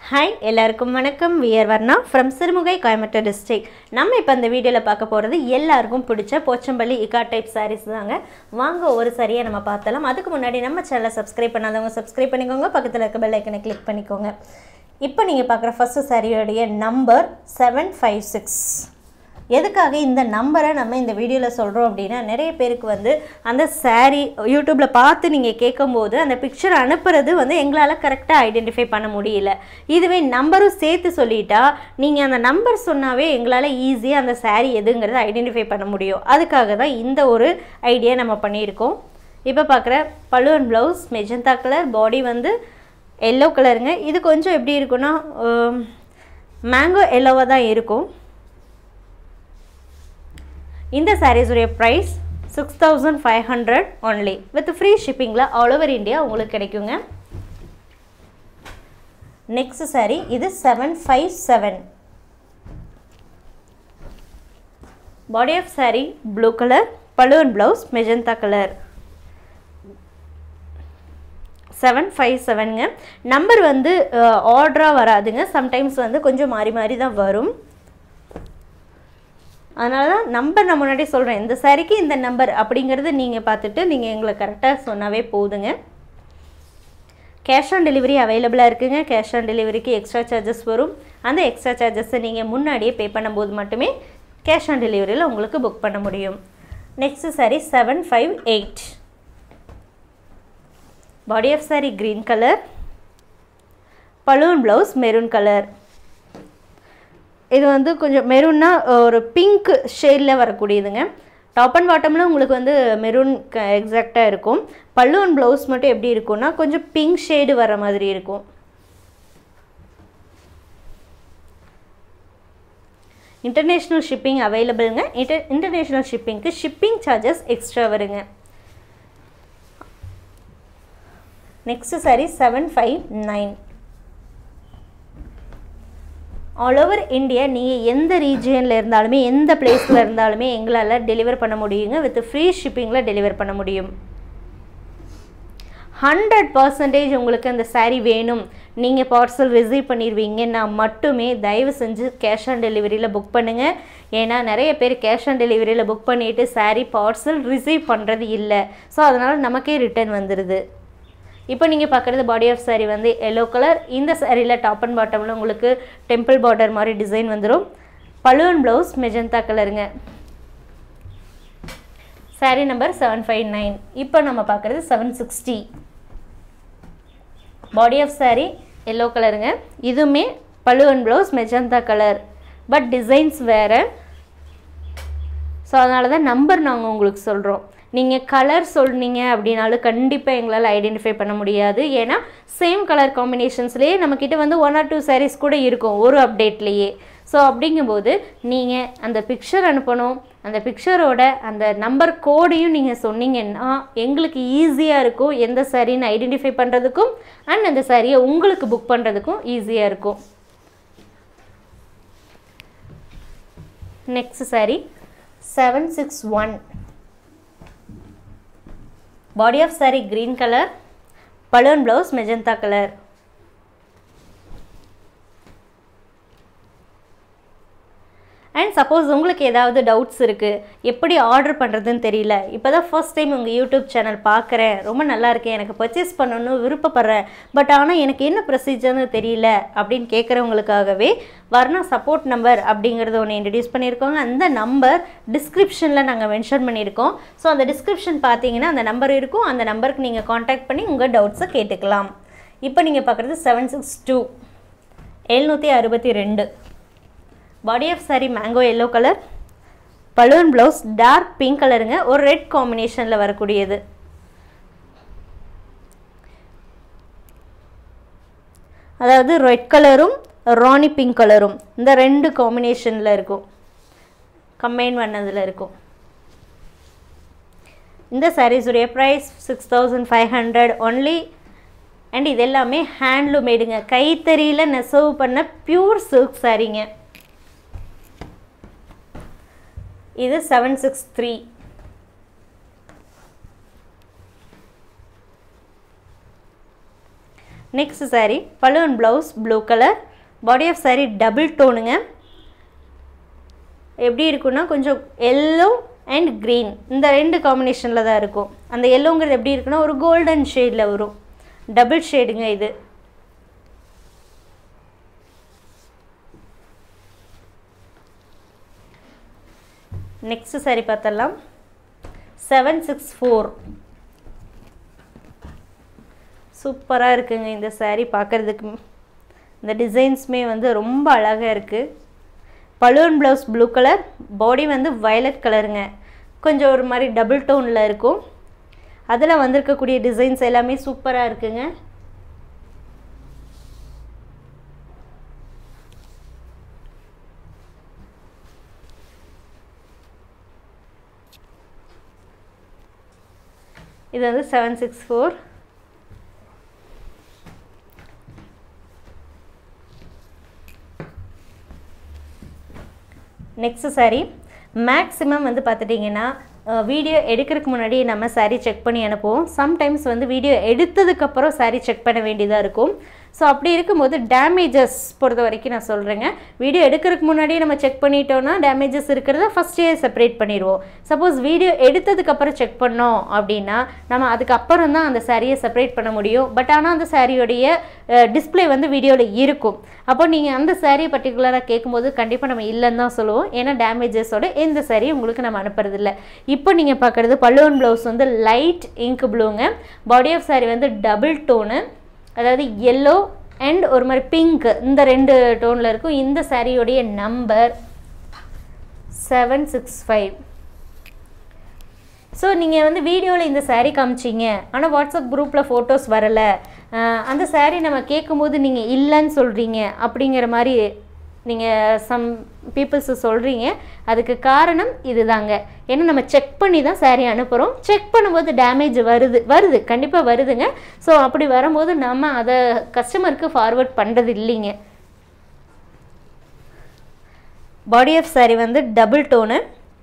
hi எல்லாருக்கும் வணக்கம் we're Varna from Sirumugai Coimbatore district நம்ம இப்போ இந்த வீடியோவில் பார்க்க போகிறது எல்லாருக்கும் பிடிச்ச போச்சம்பள்ளி இக்கா டைப் சாரீஸ் தாங்க வாங்க ஒரு சரியாக நம்ம பார்த்தலாம் அதுக்கு முன்னாடி நம்ம சேனலை சப்ஸ்கிரைப் பண்ணாதவங்க சப்ஸ்கிரைப் பண்ணிக்கோங்க பக்கத்தில் இருக்க பெல் ஐக்கனை கிளிக் பண்ணிக்கோங்க இப்போ நீங்கள் பார்க்குற ஃபஸ்ட்டு சாரியோடைய நம்பர் செவன் ஃபைவ் சிக்ஸ் எதுக்காக இந்த நம்பரை நம்ம இந்த வீடியோவில் சொல்கிறோம் அப்படின்னா நிறைய பேருக்கு வந்து அந்த saree யூடியூப்பில் பார்த்து நீங்கள் கேட்கும்போது அந்த பிக்சர் அனுப்புறது வந்து எங்களால் கரெக்டாக ஐடென்டிஃபை பண்ண முடியல இதுவே நம்பரும் சேர்த்து சொல்லிட்டா நீங்கள் அந்த நம்பர் சொன்னாவே எங்களால் ஈஸியாக அந்த saree எதுங்கிறத ஐடென்டிஃபை பண்ண முடியும் அதுக்காக தான் இந்த ஒரு ஐடியா நம்ம பண்ணியிருக்கோம் இப்போ பார்க்குற balloon blouse magenta colour body வந்து எல்லோ கலருங்க இது கொஞ்சம் எப்படி இருக்குன்னா மேங்கோ எல்லோவாக தான் இருக்கும் இந்த சாரீஸுடைய price six thousand five hundred only with free ஷிப்பிங்கில் ஆல் ஓவர் இந்தியா உங்களுக்கு கிடைக்குங்க நெக்ஸ்ட் சாரீ இது seven five seven body of sari blue colour balloon blouse magenta colour seven five செவனுங்க நம்பர் வந்து ஆர்டராக வராதுங்க சம்டைம்ஸ் வந்து கொஞ்சம் மாறி மாறி தான் வரும் அதனால தான் நம்பர் நான் முன்னாடி சொல்கிறேன் இந்த சாரிக்கு இந்த நம்பர் அப்படிங்கிறது நீங்கள் பார்த்துட்டு நீங்கள் எங்களை கரெக்டாக சொன்னாவே போதுங்க கேஷ் ஆன் டெலிவரி அவைலபிளாக இருக்குங்க கேஷ் ஆன் டெலிவரிக்கு எக்ஸ்ட்ரா சார்ஜஸ் வரும் அந்த எக்ஸ்ட்ரா சார்ஜஸை நீங்கள் முன்னாடியே பே பண்ணும்போது மட்டுமே கேஷ் ஆன் டெலிவரியில் உங்களுக்கு புக் பண்ண முடியும் next sari seven five eight body of sari green colour balloon blouse maroon colour இது வந்து கொஞ்சம் மெரூன்னா ஒரு பிங்க் ஷேடில் வரக்கூடியதுங்க டாப் அண்ட் பாட்டமில் உங்களுக்கு வந்து மெரூன் க எக்ஸாக்டாக இருக்கும் பல்லுவன் ப்ளவுஸ் மட்டும் எப்படி இருக்கும்னா கொஞ்சம் பிங்க் ஷேடு வர மாதிரி இருக்கும் இன்டர்நேஷ்னல் ஷிப்பிங் அவைலபிளுங்க இன்டர் இன்டர்நேஷ்னல் ஷிப்பிங்க்கு ஷிப்பிங் சார்ஜஸ் எக்ஸ்ட்ரா வருங்க next sari seven five nine all over India நீங்கள் எந்த ரீஜியனில் இருந்தாலுமே எந்த பிளேஸில் இருந்தாலுமே எங்களால் டெலிவர் பண்ண முடியுங்க வித் ஃப்ரீ ஷிப்பிங்கில் டெலிவர் பண்ண முடியும் ஹண்ட்ரட் பர்சன்டேஜ் உங்களுக்கு அந்த சாரீ வேணும் நீங்கள் பார்சல் ரிசீவ் பண்ணிடுவீங்கன்னா மட்டுமே தயவு செஞ்சு கேஷ் ஆன் டெலிவரியில் புக் பண்ணுங்கள் ஏன்னா நிறைய பேர் கேஷ் ஆன் டெலிவரியில் புக் பண்ணிவிட்டு சாரீ பார்சல் ரிசீவ் பண்ணுறது இல்லை ஸோ அதனால் நமக்கே ரிட்டர்ன் வந்துடுது இப்போ நீங்கள் பார்க்குறது பாடி ஆஃப் சாரீ வந்து எல்லோ கலர் இந்த சாரியில் டாப் அண்ட் பாட்டமில் உங்களுக்கு டெம்பிள் பார்டர் மாதிரி டிசைன் வந்துடும் பலூன் ப்ளவுஸ் மெஜந்தா கலருங்க sari number seven five nine இப்போ நம்ம பார்க்குறது seven sixty body of sari yellow கலருங்க இதுவுமே balloon blouse magenta colour but designs வேறு ஸோ அதனால தான் நம்பர் நாங்கள் உங்களுக்கு சொல்கிறோம் நீங்கள் கலர் சொன்னீங்க அப்படின்னாலும் கண்டிப்பாக எங்களால் ஐடென்டிஃபை பண்ண முடியாது ஏன்னா சேம் கலர் காம்பினேஷன்ஸ்லேயே நம்மக்கிட்ட வந்து ஒன் ஆர் டூ சாரீஸ் கூட இருக்கும் ஒரு அப்டேட்லேயே ஸோ அப்படிங்கும்போது நீங்கள் அந்த பிக்சர் அனுப்பணும் அந்த பிக்சரோட அந்த நம்பர் கோடையும் நீங்கள் சொன்னீங்கன்னா எங்களுக்கு ஈஸியாக இருக்கும் எந்த சாரின்னு ஐடென்டிஃபை பண்ணுறதுக்கும் அண்ட் அந்த சாரியை உங்களுக்கு புக் பண்ணுறதுக்கும் ஈஸியாக இருக்கும் next sari seven six one body of sari green colour balloon blouse magenta colour and suppose உங்களுக்கு ஏதாவது டவுட்ஸ் இருக்குது எப்படி ஆர்டர் பண்ணுறதுன்னு தெரியல இப்போ தான் ஃபர்ஸ்ட் டைம் உங்கள் யூடியூப் சேனல் பார்க்குறேன் ரொம்ப நல்லா இருக்கேன் எனக்கு பர்ச்சேஸ் பண்ணணும்னு விருப்பப்படுறேன் பட் ஆனால் எனக்கு என்ன ப்ரொசீஜர்னு தெரியல அப்படின்னு கேட்குறவங்களுக்காகவே வர்ணா சப்போர்ட் நம்பர் அப்படிங்கிறத ஒன்று இன்ட்ரடியூஸ் பண்ணியிருக்கோங்க அந்த நம்பர் டிஸ்கிரிப்ஷனில் நாங்கள் மென்ஷன் பண்ணியிருக்கோம் ஸோ அந்த டிஸ்கிரிப்ஷன் பார்த்தீங்கன்னா அந்த நம்பர் இருக்கும் அந்த நம்பருக்கு நீங்கள் காண்டாக்ட் பண்ணி உங்கள் டவுட்ஸை கேட்டுக்கலாம் இப்போ நீங்கள் பார்க்குறது செவன் சிக்ஸ் டூ எழுநூற்றி அறுபத்தி ரெண்டு body of sari mango yellow colour balloon blouse dark pink கலருங்க ஒரு ரெட் காம்பினேஷனில் வரக்கூடியது அதாவது ரெட் கலரும் ராணி பிங்க் கலரும் இந்த ரெண்டு காம்பினேஷனில் இருக்கும் கம்பைன் பண்ணதில் இருக்கும் இந்த சாரீஸுடைய price six thousand five hundred only and இது எல்லாமே ஹேண்ட்லூமேடுங்க கைத்தறியில் நெசவு பண்ண பியூர் சில்க் சாரீங்க இது seven six three next saree பல்லு and blouse blue colour body of saree double டோனுங்க எப்படி இருக்குன்னா கொஞ்சம் எல்லோ அண்ட் க்ரீன் இந்த ரெண்டு காம்பினேஷனில் தான் இருக்கும் அந்த எல்லோங்கிறது எப்படி இருக்குன்னா ஒரு கோல்டன் ஷேடில் வரும் டபுள் ஷேடுங்க இது நெக்ஸ்ட் saree பார்த்தலாம் செவன் சிக்ஸ் ஃபோர் சூப்பராக இருக்குங்க இந்த saree பார்க்குறதுக்கு இந்த டிசைன்ஸுமே வந்து ரொம்ப அழகாக இருக்குது பலூன் ப்ளவுஸ் ப்ளூ கலர் பாடி வந்து வயலட் கலருங்க கொஞ்சம் ஒரு மாதிரி டபுள் டோனில் இருக்கும் அதில் வந்திருக்கக்கூடிய டிசைன்ஸ் எல்லாமே சூப்பராக இருக்குங்க இது வந்து seven six four next saree maximum வந்து பார்த்துட்டிங்கன்னா வீடியோ எடுக்கிறதுக்கு முன்னாடி நம்ம சாரீ செக் பண்ணி அனுப்புவோம் சம்டைம்ஸ் வந்து வீடியோ எடுத்ததுக்கப்புறம் சாரீ செக் பண்ண வேண்டியதாக இருக்கும் ஸோ அப்படி இருக்கும்போது டேமேஜஸ் பொறுத்த வரைக்கும் நான் சொல்கிறேங்க வீடியோ எடுக்கிறதுக்கு முன்னாடி நம்ம செக் பண்ணிட்டோன்னா டேமேஜஸ் இருக்கிறத ஃபஸ்ட்டே செப்பரேட் பண்ணிடுவோம் சப்போஸ் வீடியோ எடுத்ததுக்கப்புறம் செக் பண்ணோம் அப்படின்னா நம்ம அதுக்கப்புறம் தான் அந்த சாரியை செப்பரேட் பண்ண முடியும் பட் ஆனால் அந்த சாரியோடைய டிஸ்பிளே வந்து வீடியோவில் இருக்கும் அப்போ நீங்கள் அந்த சாரியை பர்டிகுலராக கேட்கும்போது கண்டிப்பாக நம்ம இல்லைன்னு தான் சொல்லுவோம் ஏன்னா டேமேஜஸோட எந்த சாரியும் உங்களுக்கு நம்ம அனுப்புறதில்ல இப்போ நீங்கள் பார்க்குறது பல்லுவன் ப்ளவுஸ் வந்து லைட் இங்க் ப்ளூங்க பாடி ஆஃப் சாரி வந்து டபுள் டோனு அதாவது எல்லோ அண்ட் ஒரு மாதிரி பிங்க் இந்த ரெண்டு டோனில் இருக்கும் இந்த சாரியோடைய number seven six five so நீங்கள் வந்து வீடியோவில் இந்த saree காமிச்சிங்க ஆனால் வாட்ஸ்அப் குரூப்பில் ஃபோட்டோஸ் வரலை அந்த saree நம்ம கேட்கும்போது நீங்கள் இல்லைன்னு சொல்கிறீங்க அப்படிங்கிற மாதிரி நீங்கள் சம் பீப்புள்ஸ் சொல்கிறீங்க அதுக்கு காரணம் இதுதாங்க ஏன்னா நம்ம செக் பண்ணி தான் saree அனுப்புகிறோம் செக் பண்ணும்போது டேமேஜ் வருது வருது கண்டிப்பாக வருதுங்க ஸோ அப்படி வரும்போது நம்ம அதை கஸ்டமருக்கு ஃபார்வர்ட் பண்ணுறது இல்லைங்க பாடி ஆஃப் saree வந்து டபுள் டோனு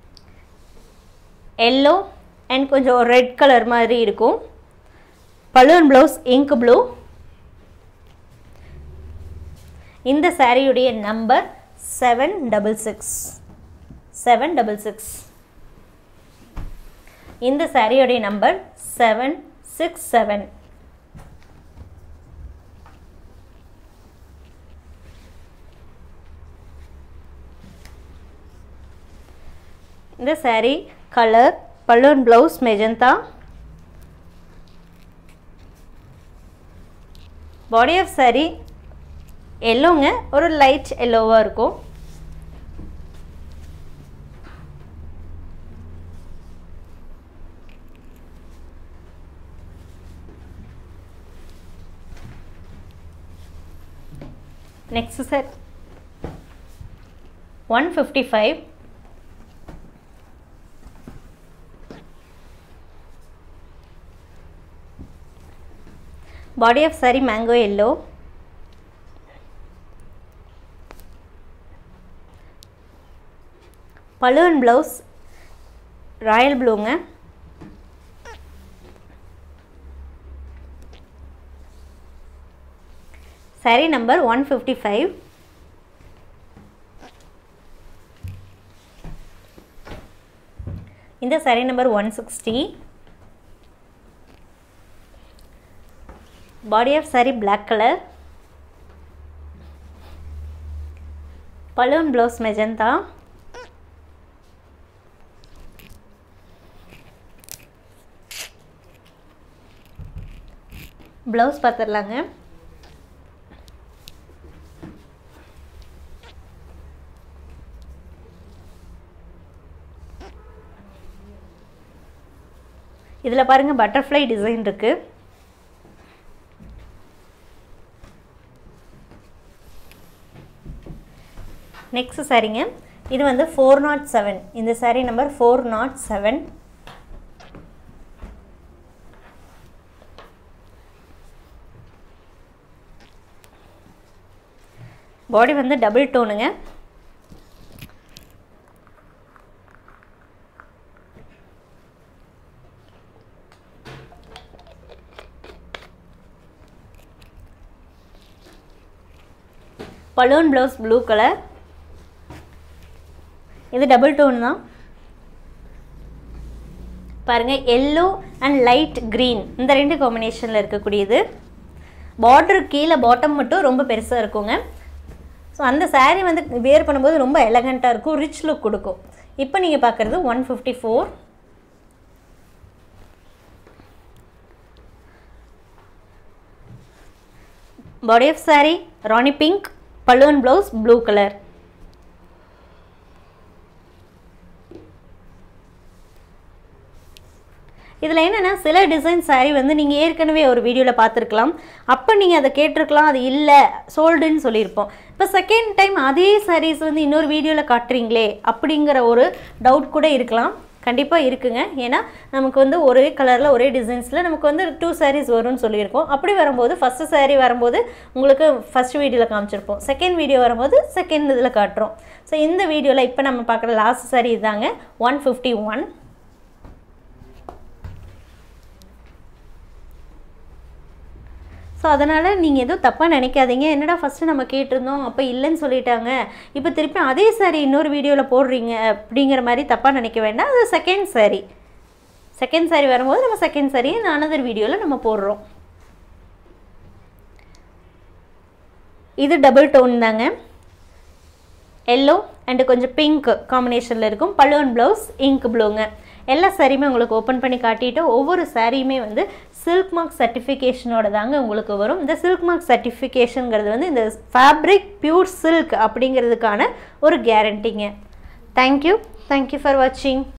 எல்லோ அண்ட் கொஞ்சம் ரெட் கலர் மாதிரி இருக்கும் பலூன் ப்ளவுஸ் இங்க் ப்ளூ இந்த சாரியுடைய number seven double six seven double six இந்த சாரியுடைய நம்பர் செவன் சிக்ஸ் செவன் இந்த saree கலர் பல்லூன் blouse magenta body of saree எல்லோங்க ஒரு லைட் எல்லோவாக இருக்கும் next sir one fifty five body of saree mango yellow பலூன் ப்ளவுஸ் ராயல் ப்ளூங்க saree number one fifty five இந்த saree number one sixty body of saree black colour balloon blouse magenta blouse பார்த்துடலாங்க இதில் பாருங்கள் butterfly design இருக்குது next சாரீங்க இது வந்து ஃபோர் நாட் செவன் இந்த saree number four nought seven body வந்து டபுள் டோனுங்க பலூன் ப்ளவுஸ் ப்ளூ கலர் இது டபுள் டோன் தான் பாருங்கள் எல்லோ அண்ட் லைட் க்ரீன் இந்த ரெண்டு காம்பினேஷனில் இருக்கக்கூடியது பார்டர் கீழே பாட்டம் மட்டும் ரொம்ப பெருசாக இருக்குங்க ஸோ அந்த saree வந்து வேர் பண்ணும்போது ரொம்ப எலகண்ட்டாக இருக்கும் ரிச் லுக் கொடுக்கும் இப்போ நீங்கள் பார்க்குறது one fifty four body of saree ராணி பிங்க் பலூன் ப்ளவுஸ் ப்ளூ கலர் இதில் என்னென்னா சில டிசைன் saree வந்து நீங்கள் ஏற்கனவே ஒரு வீடியோவில் பார்த்துருக்கலாம் அப்போ நீங்கள் அதை கேட்டிருக்கலாம் அது இல்லை சோல்டுன்னு சொல்லியிருப்போம் இப்போ செகண்ட் டைம் அதே sarees வந்து இன்னொரு வீடியோவில் காட்டுறீங்களே அப்படிங்கிற ஒரு டவுட் கூட இருக்கலாம் கண்டிப்பாக இருக்குங்க ஏன்னா நமக்கு வந்து ஒரே கலரில் ஒரே டிசைன்ஸில் நமக்கு வந்து டூ sarees வரும்னு சொல்லியிருக்கோம் அப்படி வரும்போது ஃபஸ்ட்டு saree வரும்போது உங்களுக்கு ஃபஸ்ட் வீடியோவில் காமிச்சிருப்போம் செகண்ட் வீடியோ வரும்போது செகண்ட் இதில் காட்டுறோம் ஸோ இந்த வீடியோவில் இப்போ நம்ம பார்க்குற லாஸ்ட் saree இதாங்க ஒன் ஃபிஃப்டி ஒன் ஸோ அதனால் நீங்கள் எதுவும் தப்பாக நினைக்காதீங்க என்னடா ஃபஸ்ட்டு நம்ம கேட்டிருந்தோம் அப்போ இல்லைன்னு சொல்லிட்டாங்க இப்போ திருப்பி அதே சாரி இன்னொரு வீடியோவில் போடுறீங்க அப்படிங்கிற மாதிரி தப்பாக நினைக்க வேண்டாம் அது செகண்ட் சாரி செகண்ட் சாரி வரும்போது நம்ம செகண்ட் சாரியை அனதர் வீடியோவில் நம்ம போடுறோம் இது டபுள் டோன் தாங்க எல்லோ அண்டு கொஞ்சம் பிங்க் காம்பினேஷனில் இருக்கும் பலூன் ப்ளவுஸ் இங்க் ப்ளூங்க எல்லா சாரியுமே உங்களுக்கு ஓப்பன் பண்ணி காட்டிட்டு ஒவ்வொரு சாரியுமே வந்து சில்க் மார்க் சர்டிஃபிகேஷனோட தாங்க உங்களுக்கு வரும் இந்த சில்க் மார்க் சர்டிஃபிகேஷனுங்கிறது வந்து இந்த ஃபேப்ரிக் பியூர் சில்க் அப்படிங்கிறதுக்கான ஒரு கேரண்டிங்க தேங்க்யூ தேங்க்யூ ஃபார் வாட்சிங்